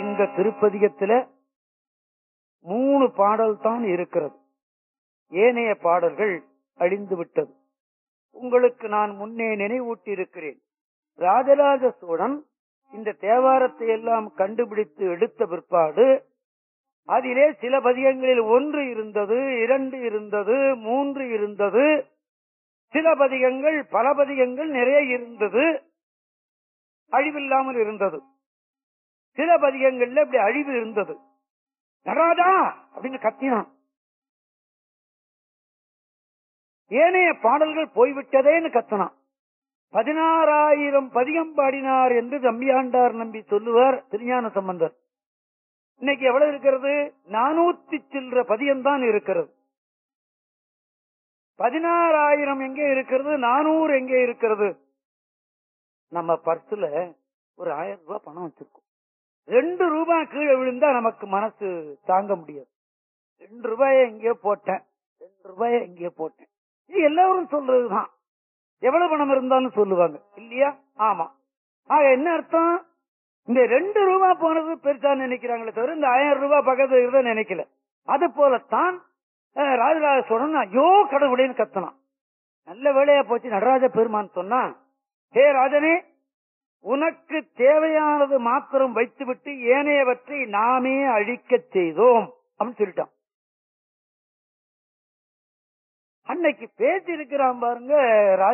இந்த திருப்பதிகத்துல மூணு பாடல் தான் இருக்கிறது ஏனைய பாடல்கள் அழிந்து விட்டது உங்களுக்கு நான் முன்னே நினைவூட்டி இருக்கிறேன் ராஜராஜ சோழன் இந்த தேவாரத்தை எல்லாம் கண்டுபிடித்து எடுத்த பிற்பாடு அதிலே சில பதிகங்களில் ஒன்று இருந்தது இரண்டு இருந்தது மூன்று இருந்தது சில பதிகங்கள் பல பதிகங்கள் நிறைய இருந்தது அழிவில்லாமல் இருந்தது சில பதிகங்கள்ல இப்படி அழிவு இருந்தது நடராஜா அப்படின்னு கத்தினான் ஏனைய பாடல்கள் போய்விட்டதேன்னு கத்தனான் பதினாறாயிரம் பதிகம் பாடினார் என்று தம்பியாண்டார் நம்பி சொல்லுவார் திருஞான சம்பந்தர் இன்னைக்கு எவ்வளவு இருக்கிறது நானூத்தி சில்லற பதியம் தான் இருக்கிறது பதினாறாயிரம் எங்கே இருக்கிறது நானூறு எங்கே இருக்கிறது நம்ம பர்சுல ஒரு ஆயிரம் ரூபாய் பணம் வச்சிருக்கோம் ரெண்டு ரூபாய் கீழே விழுந்தா நமக்கு மனசு தாங்க முடியாது ரெண்டு ரூபாய எங்கேயோ போட்டேன் ரெண்டு ரூபாய எங்கேயோ போட்டேன் இது எல்லாரும் சொல்றதுதான் எவ்வளவு பணம் இருந்தாலும் சொல்லுவாங்க இல்லையா ஆமா ஆக என்ன அர்த்தம் இந்த ரெண்டு ரூபாய் போனது பெருசா நினைக்கிறாங்களே தவிர இந்த ஆயிரம் ரூபாய் பக்கத்துல இருந்த நினைக்கல அது போலத்தான் அஹ், ராஜராஜ சோழன் ஐயோ கடவுளேன்னு கத்தனான் நல்ல வேலையா போச்சு நடராஜ பெருமான் சொன்னா ஹே ராஜனே உனக்கு தேவையானது மாத்திரம் வைத்துவிட்டு ஏனையவற்றை நாமே அழிக்கச் செய்தோம் அப்படின்னு சொல்லிட்டான் அன்னைக்கு பேசி இருக்கிறான் பாருங்க ராஜ